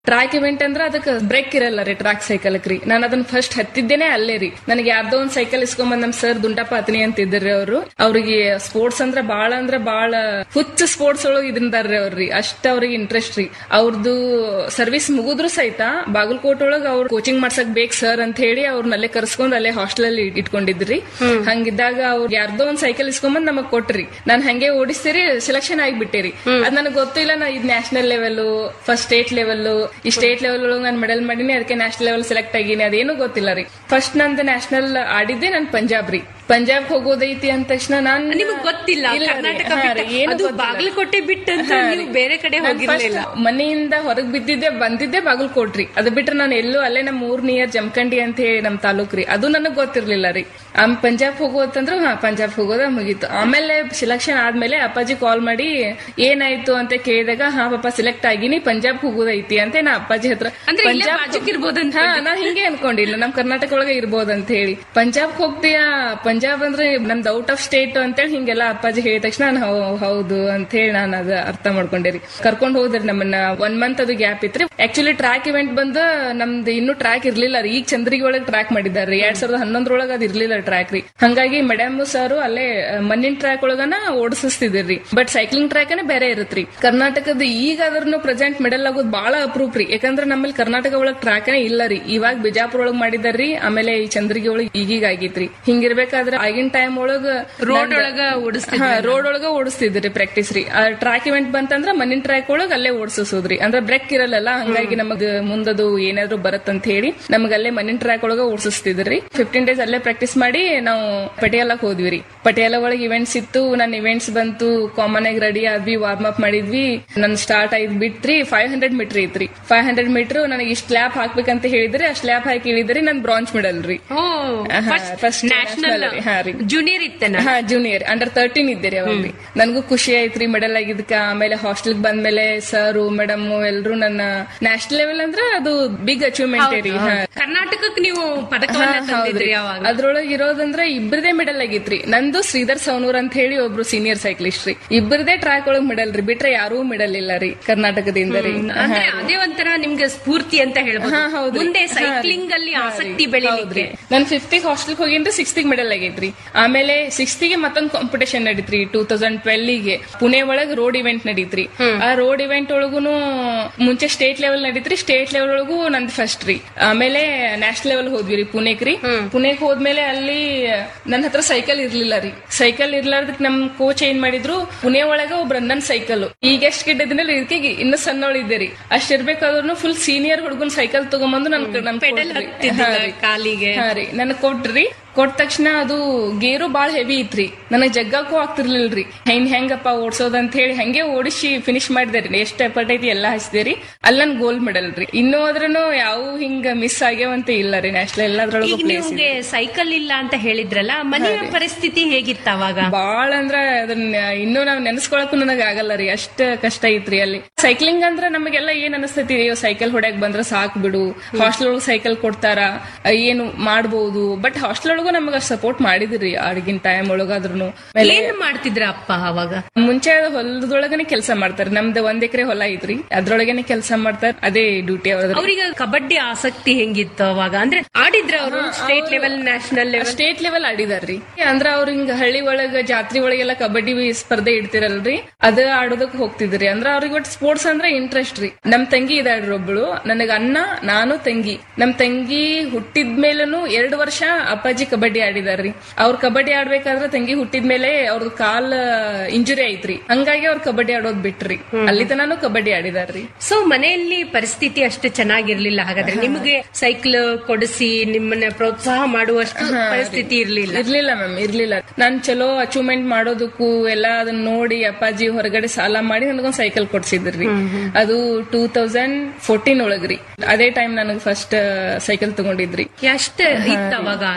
Track event ಅಂದ್ರ ಅದಕ್ಕೆ break ಇರಲ್ಲ ರೀ ಟ್ರ್ಯಾಕ್ ಸೈಕಲ್ ರೀ ನಾನು ಅದನ್ನ ಫಸ್ಟ್ ಹತ್ತಿದ್ದೇನೆ ಅಲ್ಲೇ ರೀ ನನಗೆ ಯಾರ್ದೋ ಒಂದ್ ಸೈಕಲ್ ಇಸ್ಕೊಂಬಂದ್ ನಮ್ ಸರ್ ದುಂಡಪ್ಪ ಅತನಿ ಅಂತಿದ್ರಿ ಅವರು ಅವ್ರಿಗೆ ಸ್ಪೋರ್ಟ್ಸ್ ಅಂದ್ರ ಬಾಳ ಅಂದ್ರ ಬಾಳ ಹುಚ್ಚ ಸ್ಪೋರ್ಟ್ಸ್ ಒಳಗ್ ಇದ್ರಿಂದಾರ್ರಿ ಅವ್ರಿ ಅಷ್ಟ ಅವ್ರಿಗೆ ಇಂಟ್ರೆಸ್ಟ್ ರೀ ಅವ್ರದ್ದು ಸರ್ವಿಸ್ ಮುಗಿದ್ರು ಸಹಿತ ಬಾಗಲಕೋಟ್ ಒಳಗ್ ಅವ್ರ ಕೋಚಿಂಗ್ ಮಾಡ್ಸಕ್ ಬೇಕ್ ಸರ್ ಅಂತ ಹೇಳಿ ಅವ್ರನ್ನ ಅಲ್ಲೇ ಕರ್ಸ್ಕೊಂಡ್ ಅಲ್ಲೇ ಹಾಸ್ಟೆಲ್ ಅಲ್ಲಿ ಇಟ್ಕೊಂಡಿದ್ರಿ ಹಂಗಿದ್ದಾಗ ಅವ್ರು ಯಾರ್ದೋ ಒಂದ್ ಸೈಕಲ್ ಇಸ್ಕೊಂಬಂದ್ ನಮಗ್ ಕೊಟ್ರಿ ನಾನ್ ಹಂಗೆ ಓಡಿಸ್ತೀರಿ ಸೆಲೆಕ್ಷನ್ ಆಗಿಬಿಟ್ಟಿರಿ ಅದ್ ನನಗೆ ಗೊತ್ತಿಲ್ಲ ನಾ ಇದು national level first state level ಈ ಸ್ಟೇಟ್ ಲೆವೆಲ್ ಒಳಗೆ ನಾನು ಮೆಡಲ್ ಮಾಡೀನಿ ಅದಕ್ಕೆ ನ್ಯಾಷನಲ್ ಲೆವೆಲ್ ಸೆಲೆಕ್ಟ್ ಆಗೀನಿ ಅದೇನು ಗೊತ್ತಿಲ್ಲ ರೀ ಫಸ್ಟ್ ನಂದು ನ್ಯಾಷನಲ್ ಆಡಿದ್ದೆ ನನ್ ಪಂಜಾಬ್ ರೀ ಪಂಜಾಬ್ ಹೋಗೋದೈತಿ ಅಂದ ತಕ್ಷಣ ನಾನ್ ನಿಮಗ್ ಗೊತ್ತಿಲ್ಲ ಇಲ್ಲ ರೀ. ಕರ್ನಾಟಕ ಹಾ ಬಿಟ್ಟು ರೀ, ಏನು ಅದು ಗೊತ್ತಿಲ್ಲ. ಬಾಗಲಕೋಟೆ ಬಿಟ್ಟು ಅಂತ ಹಾ ನೀವು ರೀ. ಬೇರೆ ಕಡೆ ನಾನ್ ಹೋಗಿರ್ಲಿಲ್ಲ first ಮನೆಯಿಂದ ಹೊರಗ್ ಬಿದ್ದಿದ್ದೆ ಬಂದಿದ್ದೆ ಬಾಗಲಕೋಟ್ರಿ ಅದು ಬಿಟ್ರೆ ನಾನು ಎಲ್ಲೂ ಅಲ್ಲೇ ನಮ್ ಊರ್ ನಿಯರ್ ಜಮಖಂಡಿ ಅಂತ ಹೇಳಿ ನಮ್ ತಾಲೂಕ್ ರೀ ಅದು ನನಗ್ ಗೊತ್ತಿರ್ಲಿಲ್ಲ ರೀ ಆಮ್ ಪಂಜಾಬ್ ಹೋಗೋದಂದ್ರು ಹಾ ಪಂಜಾಬ್ ಹೋಗೋದ ಮುಗೀತು ಆಮೇಲೆ ಸೆಲೆಕ್ಷನ್ ಆದ್ಮೇಲೆ ಅಪ್ಪಾಜಿ ಕಾಲ್ ಮಾಡಿ ಏನಾಯ್ತು ಅಂತ ಕೇಳಿದಾಗ ಹಾ ಪಾಪ ಸೆಲೆಕ್ಟ್ ಆಗಿನಿ ಪಂಜಾಬ್ ಹೋಗೋದೈತಿ ಅಂತ ನಾ ಅಪ್ಪಾಜಿ ಹತ್ರ ಅಂದ್ರೆ ಇಲ್ಲೇ ಬಾಜುಕ್ ಇರ್ಬೋದಂತ ಹಾ ನಾ ಹಿಂಗೆ ಅನ್ಕೊಂಡಿಲ್ಲ ನಮ್ ಕರ್ನಾಟಕ ಒಳಗೆ ಇರ್ಬೋದು ಅಂತ ಹೇಳಿ ಪಂಜಾಬ್ ಹೋಗ್ತೀಯಾ ಪಂಜಾಬ್ ಅಂದ್ರೆ ನಮ್ದು ಔಟ್ ಆಫ್ ಸ್ಟೇಟ್ ಅಂತೇಳಿ ಹಿಂಗೆಲ್ಲ ಅಪ್ಪಾಜಿ ಹೇಳಿದ ತಕ್ಷಣ ನಾನು ಹೌ- ಹೌದು ಅಂತ ಹೇಳಿ ನಾನು ಅದ ಅರ್ಥ ಮಾಡ್ಕೊಂಡಿರಿ ಕರ್ಕೊಂಡ್ ಹೋದ್ರಿ ನಮ್ಮನ್ನ ಒನ್ ಮಂತ್ ಅದು ಗ್ಯಾಪ್ ಇತ್ರಿ ಆಕ್ಚುಲಿ ಟ್ರ್ಯಾಕ್ ಇವೆಂಟ್ ಬಂದು ನಮ್ದು ಇನ್ನೂ ಟ್ರ್ಯಾಕ್ ಇರ್ಲಿಲ್ಲ ರೀ ಈಗ ಚಂದ್ರಿಗೆ ಒಳಗೆ ಟ್ರ್ಯಾಕ್ ಮಾಡಿದಾರ್ರಿ ಎರಡ್ ಸಾವಿರದ ಹನ್ನೊಂದ್ರೊಳಗೆ ಅದ್ ಇರ್ಲಿಲ್ಲ ಟ್ರ್ಯಾಕ್ ರೀ ಹಂಗಾಗಿ ಮೇಡಮ್ ಸರ್ ಅಲ್ಲೇ ಆ, ಮಣ್ಣಿನ ಟ್ರ್ಯಾಕ್ ಒಳಗನ ಓಡಿಸ್ತಿದ್ರಿ ಬಟ್ ಸೈಕ್ಲಿಂಗ್ ಟ್ರ್ಯಾಕ್ ಬೇರೆ ಇರುತ್ರಿ ಕರ್ನಾಟಕದ ಈಗ ಅದ್ರನ್ನು ಪ್ರೆಸೆಂಟ್ ಮೆಡಲ್ ಆಗೋದು ಬಹಳ ಅಪ್ರೂಪ್ ರೀ ಯಾಕಂದ್ರೆ ನಮ್ಮಲ್ಲಿ ಕರ್ನಾಟಕ ಒಳಗ್ ಟ್ರ್ಯಾಕ್ ಇಲ್ಲ ರೀ ಇವಾಗ ಬಿಜಾಪುರ ಒಳಗ್ ಮಾಡಿದಾರ್ರಿ ಆಮೇಲೆ ಈ ಚಂದ್ರಿಗೆ ಒಳಗ್ ಈಗೀಗ ಆಗೈತ್ರಿ ಹಿಂಗಿರ್ಬೇಕಾದ್ರೆ ಆಗಿನ ಟೈಮ್ ಒಳಗ ರೋಡ್ ಒಳಗ ಓಡಿಸ್ತಿದ್ರು ರೋಡ್ ಒಳಗ ಓಡಿಸ್ತಿದ್ರಿ ಪ್ರಾಕ್ಟೀಸ್ ರೀ ಟ್ರ್ಯಾಕ್ ಇವೆಂಟ್ ಬಂತಂದ್ರ ಮಣ್ಣಿನ ಟ್ರ್ಯಾಕ್ ಒಳಗ ಅಲ್ಲೇ ಓಡಿಸೋದ್ರಿ ಅಂದ್ರೆ ಬ್ರೇಕ್ ಇರಲ್ಲ ಹಂಗಾಗಿ ನಮಗ್ ಮುಂದದು ಏನಾದ್ರು ಬರತ್ತಂತ ಹೇಳಿ ನಮಗ್ ಅಲ್ಲೇ ಮಣ್ಣಿನ ಟ್ರ್ಯಾಕ್ ಒಳಗ ಓಡಿಸ್ತಿದ್ರಿ ಫಿಫ್ಟೀನ್ ಡೇಸ್ ಅಲ್ಲೇ ಪ್ರಾಕ್ಟೀಸ್ ಮಾಡಿ ನಾವು ಪಟಿಯಾಲಕ್ ಹೋದ್ವಿ ರೀ ಪಟಿಯಾಲ ಒಳಗೆ ಇವೆಂಟ್ಸ್ ಇತ್ತು ನನ್ನ ಇವೆಂಟ್ಸ್ ಬಂತು ಕಾಮನ್ ಆಗಿ ರೆಡಿ ಆದ್ವಿ ವಾರ್ಮ್ ಅಪ್ ಮಾಡಿದ್ವಿ ನನ್ ಸ್ಟಾರ್ಟ್ ಆಯ್ತು ಬಿಟ್ರಿ ಫೈವ್ ಹಂಡ್ರೆಡ್ ಮೀಟರ್ ಐತ್ರಿ ಫೈವ್ ಹಂಡ್ರೆಡ್ ಮೀಟರ್ ನನಗೆ ಇಷ್ಟು ಲ್ಯಾಪ್ ಹಾಕ್ಬೇಕಂತ ಹೇಳಿದ್ರೆ ಅಷ್ಟ್ ಲ್ಯಾಪ್ ಹಾಕಿ ಇಳಿದ್ರಿ ನನ್ ಬ್ರಾಂಚ್ ಮೆಡಲ್ ರೀ ಓ ಹಾ, first ನ್ಯಾಷನಲ್ national ರೀ, ಹಾ ರೀ. ಜೂನಿಯರ್ ಇತ್ತನ ಹಾ ಜೂನಿಯರ್ ಅಂಡರ್ ತರ್ಟೀನ್ ಇದ್ದೀರಿ ಅವಾಗ ನನಗೂ ಖುಷಿ ಆಯ್ತ್ರಿ ಮೆಡಲ್ ಆಗಿದ್ಕ ಆಮೇಲೆ ಹಾಸ್ಟೆಲ್ ಬಂದ್ಮೇಲೆ ಸರ್ ಮೇಡಮ್ ಎಲ್ರು ನನ್ನ ನ್ಯಾಷನಲ್ ಲೆವೆಲ್ ಅಂದ್ರೆ ಅದು ಬಿಗ್ ಅಚೀವ್ಮೆಂಟ್ ರೀ ಹಾ. ಕರ್ನಾಟಕಕ್ಕೆ ನೀವು ಪದಕವನ್ನ ಹಾ, ಹೌದ್ರಿ. ತಂದಿದ್ರಿ ಯಾವಾಗ ಅದ್ರೊಳಗೆ ಇರೋದಂದ್ರೆ ಇಬ್ಬರದೇ ಮೆಡಲ್ ಆಗಿತ್ರಿ ನಂದು ಶ್ರೀಧರ್ ಸೌನೂರ್ ಅಂತ ಹೇಳಿ ಒಬ್ರು ಸೀನಿಯರ್ ಸೈಕ್ಲಿಸ್ಟ್ ರೀ ಇಬ್ಬರದೇ ಟ್ರ್ಯಾಕ್ ಒಳಗ್ ಮೆಡಲ್ ರೀ ಬಿಟ್ರೆ ಯಾರೂ ಮೆಡಲ್ ಇಲ್ಲ ರೀ ಕರ್ನಾಟಕದಿಂದ ರೀ ಅಂದ್ರೆ ಅದೇ ಒಂಥರ ನಿಮ್ಗೆ ಸ್ಫೂರ್ತಿ ಅಂತ ಹೇಳ್ಬೋದು ಹಾ, ಹೌದ್ರಿ. ಮುಂದೆ ಹಾ, ಸೈಕ್ಲಿಂಗ್ ಅಲ್ಲಿ ಹಾ, ಆಸಕ್ತಿ ರೀ. ಬೆಳಿಲಿಕ್ಕೆ ಹೌದ್ರಿ. ನಾನ್ ಫಿಫ್ತಿಗೆ ಹಾಸ್ಟೆಲ್ ಹೋಗಿನ್ರಿ ಸಿಕ್ಸ್ತಿಗೆ ಮೆಡಲ್ ಆಗೈತ್ರಿ ಆಮೇಲೆ ಸಿಕ್ಸ್ತಿಗೆ ಮತ್ತೊಂದು ಕಾಂಪಿಟೇಷನ್ ನಡೀತ್ರಿ ಟೂ ತೌಸಂಡ್ ಟ್ವೆಲ್ಗೆ ಪುಣೆ ಒಳಗ್ ರೋಡ್ ಇವೆಂಟ್ ನಡೀತ್ರಿ ಆ ರೋಡ್ ಇವೆಂಟ್ ಒಳಗುನು ಮುಂಚೆ ಸ್ಟೇಟ್ ಲೆವೆಲ್ ನಡೀತ್ರಿ ಸ್ಟೇಟ್ ಲೆವೆಲ್ ಒಳಗೂ ನಂದ್ ಫಸ್ಟ್ ರೀ ಆಮೇಲೆ ನ್ಯಾಷನಲ್ ಲೆವೆಲ್ ಹೋದ್ವಿ ರೀ ಪುಣೆಗ್ ರೀ ಪುಣೆಗ್ ಹೋದ್ಮೇಲೆ ಅಲ್ಲಿ ನನ್ನ ಹತ್ರ ಸೈಕಲ್ ಇರ್ಲಿಲ್ಲ ರೀ ಸೈಕಲ್ ಇರ್ಲಾರ್ದಕ್ ನಮ್ ಕೋಚ್ ಏನ್ ಮಾಡಿದ್ರು ಪುಣೆ ಒಳಗ ಒಬ್ರ ನನ್ನ ಸೈಕಲ್ ಈಗ ಎಷ್ಟ್ ಗಿಡ್ಡದಿನಲ್ಲಿ ಇದಕ್ಕೆ ಇನ್ನು ಸಣ್ಣವಳಿದ್ದೆ ರೀ ಅಷ್ಟ್ ಇರ್ಬೇಕಾದ್ರೂ ಫುಲ್ ಸೀನಿಯರ್ ಹುಡುಗನ್ ಸೈಕಲ್ ತಗೊಂಬಂದು ನನ್ ನನ್ ಪೆಡಲ್ ಕೊಟ್ರಿ. ಹತ್ತಿದ್ದಿಲ್ಲ ಹಾ ರೀ. ಕಾಲಿಗೆ ಹಾ ರೀ ನನಗ್ ಕೊಟ್ರಿ ಕೊಟ್ಟ ತಕ್ಷಣ ಅದು ಗೇರು ಬಾಳ ಹೆವಿ ಇತ್ರಿ ನನಗ್ ಜಗ್ಗಕ್ಕೂ ಆಗ್ತಿರ್ಲಿಲ್ರಿ ಹೆಂಗ್ ಹೆಂಗಪ್ಪ ಓಡ್ಸೋದ್ ಅಂತ ಹೇಳಿ ಹಂಗೆ ಓಡಿಸಿ ಫಿನಿಶ್ ಮಾಡಿದೆ ರೀ ಎಷ್ಟ್ ಎಫರ್ಟ್ ಐತಿ ಎಲ್ಲಾ ಹಚ್ಚಿದೆ ರೀ ಅಲ್ಲಿ ನನ್ ಗೋಲ್ಡ್ ಮೆಡಲ್ ರೀ ಇನ್ನೂ ಆದ್ರೂ ಯಾವ ಹಿಂಗ ಮಿಸ್ ಆಗ್ಯಾವಂತ ಇಲ್ಲ ರೀ ನ್ಯಾಷನಲ್ ಎಲ್ಲದ್ರೊಳಗೂ ಈಗ ಪ್ಲೇಸ್ ನಿಮ್ಗೆ ಸೈಕಲ್ ಇಲ್ಲ ಅಂತ ಹೇಳಿದ್ರಲ್ಲ ಮನೆಯ ಪರಿಸ್ಥಿತಿ ಹೇಗಿತ್ತ ಅವಾಗ ಬಾಳ ಅಂದ್ರ ಅದನ್ನ ಇನ್ನೂ ನಾವ್ ನೆನೆಸ್ಕೊಳಕ್ಕೂ ನನಗ್ ಆಗಲ್ಲ ರೀ ಅಷ್ಟ ಕಷ್ಟ ಐತ್ರಿ ಅಲ್ಲಿ ಸೈಕ್ಲಿಂಗ್ ಅಂದ್ರ ನಮಗೆಲ್ಲ ಏನ್ ಅನಸ್ತೈತಿ ಅಯ್ಯೋ ಸೈಕಲ್ ಹೊಡ್ಯಾಕ್ ಬಂದ್ರ ಸಾಕ್ ಬಿಡು ಹಾಸ್ಟೆಲ್ ಒಳಗ್ ಸೈಕಲ್ ಕೊಡ್ತಾರ ಅಹ್, ಏನು ಮಾಡ್ಬೋದು ಬಟ್ ಹಾಸ್ಟೆಲ್ ಒಳಗೂ ನಮಗ ಸಪೋರ್ಟ್ ಮಾಡಿದ್ರಿ ಆಗಿನ ಟೈಮ್ ಒಳಗಾದ್ರೂ ಏನ್ ಮಾಡ್ತಿದ್ರ ಅಪ್ಪ ಅವಾಗ ಮುಂಚೆ ಹೊಲದೊಳಗನೆ ಕೆಲಸ ಮಾಡ್ತಾರೆ ನಮ್ದು ಒಂದ್ ಎಕರೆ ಹೊಲ ಐತ್ರಿ ಅದ್ರೊಳಗನೆ ಕೆಲಸ ಮಾಡ್ತಾರ ಅದೇ ಡ್ಯೂಟಿ ಅವ್ರದ್ರಿ ಅವ್ರಿಗೆ ಕಬಡ್ಡಿ ಆಸಕ್ತಿ ಹೆಂಗಿತ್ತು ಅವಾಗ ಅಂದ್ರೆ ಆಡಿದ್ರ ಅವರು state level national level state level ಆಡಿದಾರ್ರಿ ಅಂದ್ರ ಅವ್ರ ಹಿಂಗ ಹಳ್ಳಿ ಒಳಗ ಜಾತ್ರೆ ಒಳಗೆಲ್ಲ ಕಬಡ್ಡಿ ಸ್ಪರ್ಧೆ ಇಡ್ತಿರಲ್ರಿ ಅದ ಆಡೋದಕ್ ಹೋಗ್ತಿದ್ರಿ ಅಂದ್ರ ಅವ್ರಿಗೆ ಒಟ್ಟು ಸ್ಪೋರ್ಟ್ಸ್ ಅಂದ್ರೆ ಇಂಟ್ರೆಸ್ಟ್ ರೀ ನಮ್ ತಂಗಿ ಇದಾಳ್ರಿ ಒಬ್ಳು ನನಗ ಅಣ್ಣ ನಾನು ತಂಗಿ ನಮ್ ತಂಗಿ ಹುಟ್ಟಿದ್ಮೇಲೂ ಎರಡು ವರ್ಷ ಅಪ್ಪಾಜಿ ಕಬಡ್ಡಿ ಆಡಿದಾರ್ರಿ ಅವ್ರ ಕಬಡ್ಡಿ ಆಡ್ಬೇಕಾದ್ರೆ ತಂಗಿ ಹುಟ್ಟಿದ್ಮೇಲೆ ಅವ್ರದ್ ಕಾಲ್ ಇಂಜುರಿ ಐತ್ರಿ ಹಂಗಾಗಿ ಅವ್ರ ಕಬಡ್ಡಿ ಆಡೋದ್ ಬಿಟ್ರಿ ಅಲ್ಲಿ ತನಾನು ಕಬಡ್ಡಿ ಆಡಿದಾರ್ರಿ ಸೊ ಮನೆಯಲ್ಲಿ ಪರಿಸ್ಥಿತಿ ಅಷ್ಟು ಚೆನ್ನಾಗಿರ್ಲಿಲ್ಲ ಹಾಗಾದ್ರೆ ನಿಮಗೆ ಸೈಕಲ್ ಕೊಡಿಸಿ ನಿಮ್ಮನ್ನ ಪ್ರೋತ್ಸಾಹ ಮಾಡುವಷ್ಟು ಪರಿಸ್ಥಿತಿ ಇರ್ಲಿಲ್ಲ ಇರ್ಲಿಲ್ಲ ಮ್ಯಾಮ್ ಇರ್ಲಿಲ್ಲ ನಾನ್ ಚಲೋ ಅಚೀವ್ಮೆಂಟ್ ಮಾಡೋದಕ್ಕೂ ಎಲ್ಲ ಅದನ್ನ ನೋಡಿ ಅಪ್ಪಾಜಿ ಹೊರಗಡೆ ಸಾಲ ಮಾಡಿ ನನಗೊಂದ್ ಸೈಕಲ್ ಕೊಡ್ಸಿದ್ರಿ ಅದು ಟೂ ತೌಸಂಡ್ ಫೋರ್ಟೀನ್ ಒಳಗ್ರಿ ಅದೇ ಟೈಮ್ ನನಗ್ ಫಸ್ಟ್ ಸೈಕಲ್ ತಗೊಂಡಿದ್ರಿ ಎಷ್ಟ ಇತ್ತು ಅವಾಗ ಸೈಕಲ್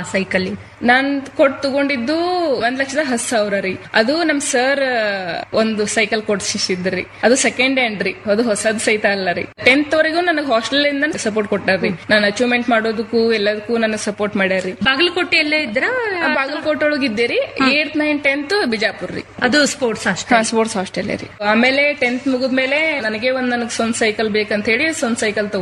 ಅಲ್ಲಿ ನಾನ್ ಕೊಟ್ ತಗೊಂಡಿದ್ದು ಒಂದ್ ಲಕ್ಷದ ಹತ್ತು ಸಾವಿರ ರೀ ಅದು ನಮ್ ಸರ್ ಒಂದು ಸೈಕಲ್ ಕೊಡ್ಸಿದ್ರಿ ಅದು ಸೆಕೆಂಡ್ ಹ್ಯಾಂಡ್ ರೀ ಅದು ಹೊಸದ್ ಸಹಿತ ಅಲ್ಲ ರೀ ಟೆಂತ್ ವರೆಗೂ ನನಗೆ ಹಾಸ್ಟೆಲ್ ಇಂದ ಸಪೋರ್ಟ್ ಕೊಟ್ಟಾರ್ರಿ ನಾನು ಅಚೀವ್ಮೆಂಟ್ ಮಾಡೋದಕ್ಕೂ ಎಲ್ಲದಕ್ಕೂ ನನಗೆ ಸಪೋರ್ಟ್ ಮಾಡ್ಯಾರ್ರಿ ಬಾಗಲಕೋಟೆ ಎಲ್ಲೇ ಇದ್ರ ಬಾಗಲಕೋಟೆ ಒಳಗೆ ಇದ್ದೀರಿ ಏಟ್ ನೈನ್ ಟೆಂತ್ ಬಿಜಾಪುರ್ ರೀ ಅದು ಸ್ಪೋರ್ಟ್ಸ್ ಅಷ್ಟೇ ಸ್ಪೋರ್ಟ್ಸ್ ಹಾಸ್ಟೆಲ್ ರೀ ಆಮೇಲೆ ಟೆಂತ್ ಮುಗಿದ್ಮೇಲೆ ನನಗೆ ಒಂದ್ ನನಗ್ ಸ್ವಂತ ಸೈಕಲ್ ಬೇಕಂತ ಹೇಳಿ ಸ್ವಂತ ಸೈಕಲ್